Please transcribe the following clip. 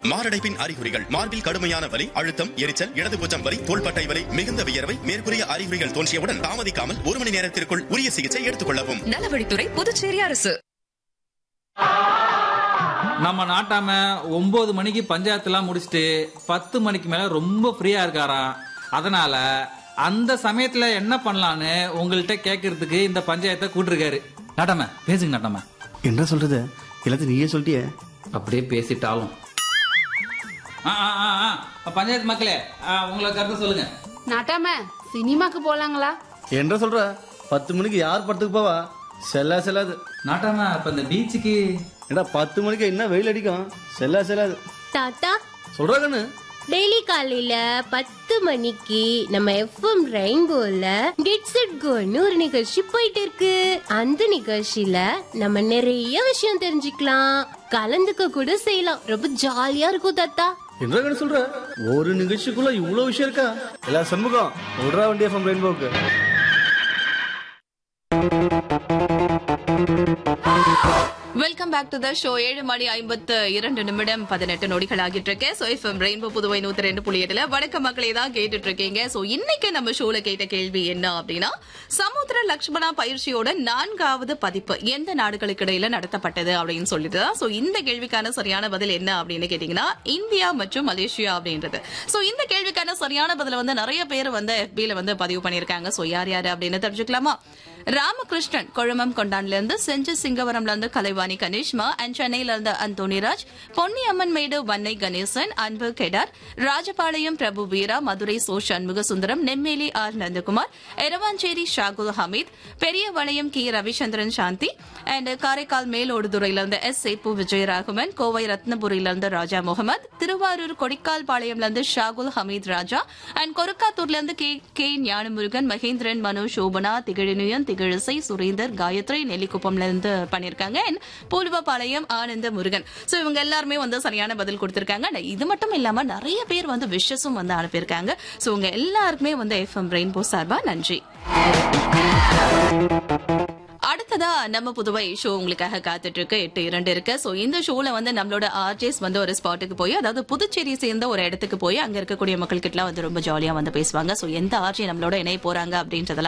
மாரடைப்பின் அறிகுறிகள் மார்பில் கடுமையான வலி அழுத்தம் எரிச்சல் இடதுபூச்சம் வலி தோள்பட்டை வலி மிகுந்த வியர்வை மேற்கூறிய அறிகுறிகள் தோன்றியவுடன் தாமதிக்காமல் ஒரு மணி நேரத்திற்குள் உரிய சிகிச்சை எடுத்துக் கொள்ளவும் நலவழித்துறை புதுச்சேரி அரசு நம்ம நாட்டாம ஒன்பது மணிக்கு பஞ்சாயத்துலாம் முடிச்சுட்டு பத்து மணிக்கு மேல ரொம்ப ஃப்ரீயா இருக்காராம் அதனால அந்த சமயத்துல என்ன பண்ணலான்னு உங்கள்கிட்ட கேட்கறதுக்கு இந்த பஞ்சாயத்தை கூட்டிருக்காரு நாட்டாம பேசுங்க நாட்டாம என்ன சொல்றது எல்லாத்தையும் நீயே சொல்லிட்டியே அப்படியே பேசிட்டாலும் ஆ, ஆ, ஆ, ஆ. பஞ்சாயத்து மக்களே ஆ, உங்களை கருத்து சொல்லுங்க நாட்டாம சினிமாக்கு போலாங்களா என்ன சொல்ற பத்து மணிக்கு யார் படத்துக்கு போவா செல்லா செல்லாது நாட்டாம இப்ப இந்த பீச்சுக்கு ஏடா பத்து மணிக்கு என்ன வெயில் அடிக்கும் செல்லா செல்லாது தாத்தா சொல்றா கண்ணு டெய்லி காலையில பத்து மணிக்கு நம்ம எஃப்எம் ரெயின்போல கெட்ஸ் இட் கோன்னு ஒரு நிகழ்ச்சி போயிட்டு இருக்கு அந்த நிகழ்ச்சியில நம்ம நிறைய விஷயம் தெரிஞ்சுக்கலாம் கலந்துக்க கூட செய்யலாம் ரொம்ப ஜாலியா இருக்கும் தாத்தா என்ன கண்ணு சொல்ற ஒரு நிகழ்ச்சிக்குள்ள இவ்வளவு விஷயம் இருக்கா எல்லா சண்முகம் விடுறா வண்டி எஃப்எம் ரெயின்போக்கு welcome back to the show ஏழு மணி ஐம்பத்து இரண்டு நிமிடம் பதினெட்டு நொடிகள் ஆகிட்டு இருக்கு சோ எஃப்எம் ரெயின்போ புதுவை நூத்தி ரெண்டு புள்ளி எட்டுல வடக்க மக்களே தான் கேட்டுட்டு இருக்கீங்க சோ இன்னைக்கு நம்ம ஷோல கேட்ட கேள்வி என்ன அப்படின்னா சமுத்திர லக்ஷ்மணா பயிற்சியோட நான்காவது பதிப்பு எந்த நாடுகளுக்கு இடையில நடத்தப்பட்டது அப்படின்னு சொல்லிட்டு தான் சோ இந்த கேள்விக்கான சரியான பதில் என்ன அப்படின்னு கேட்டீங்கன்னா இந்தியா மற்றும் மலேசியா அப்படின்றது சோ இந்த கேள்விக்கான சரியான பதில வந்து நிறைய பேர் வந்து FB ல வந்து பதிவு பண்ணிருக்காங்க சோ யார் யாரு அப்படின்னு தெரிஞ்சுக்கலாமா ராமகிருஷ்ணன் கொழுமம் கொண்டான்ல இருந்து செஞ்சு சிங்கவரம்ல இருந்து கலைவாணி கணேஷ்மா அண்ட் சென்னையில இருந்து அந்தோனிராஜ் பொன்னியம்மன் மேடு வன்னை கணேசன் அன்பு கெடார் ராஜபாளையம் பிரபு வீரா மதுரை சோ சண்முக சுந்தரம் நெம்மேலி ஆர் நந்தகுமார் எரவாஞ்சேரி ஷாகுல் ஹமீத் பெரிய வளையம் கி ரவிச்சந்திரன் சாந்தி அண்ட் காரைக்கால் மேலோடுதுறையில இருந்து எஸ் சேப்பு விஜயராகவன் கோவை ரத்னபுரியில இருந்து ராஜா முகமது திருவாரூர் கொடிக்கால் பாளையம்ல இருந்து ஷாகுல் ஹமீத் ராஜா அண்ட் கொருக்காத்தூர்ல இருந்து கே கே ஞானமுருகன் மகேந்திரன் மனோ சோபனா திகழினியன் திகழிசை சுரேந்தர் காயத்ரி நெல்லிக்குப்பம்ல இருந்து பண்ணிருக்காங்க அண்ட் பூர்வபாளையம் ஆனந்த முருகன் சோ இவங்க எல்லாருமே வந்து சரியான பதில் கொடுத்திருக்காங்க And இது மட்டும் இல்லாம நிறைய பேர் வந்து விஷஸும் வந்து அனுப்பியிருக்காங்க சோ உங்க எல்லாருக்குமே வந்து எஃப்எம் ரெயின்போ சார்பா நன்றி அடுத்ததா நம்ம புதுவை ஷோ உங்களுக்காக காத்துட்டு இருக்கு எட்டு இரண்டு இருக்கு சோ இந்த ஷோல வந்து நம்மளோட ஆர்டிஸ்ட் வந்து ஒரு ஸ்பாட்டுக்கு போய் அதாவது புதுச்சேரி சேர்ந்த ஒரு இடத்துக்கு போய் அங்க இருக்கக்கூடிய மக்கள் கிட்ட வந்து ரொம்ப ஜாலியா வந்து பேசுவாங்க சோ எந்த ஆர்ஜி நம்மளோட இணைய போறாங்க அப்படின்றதெல்லாம்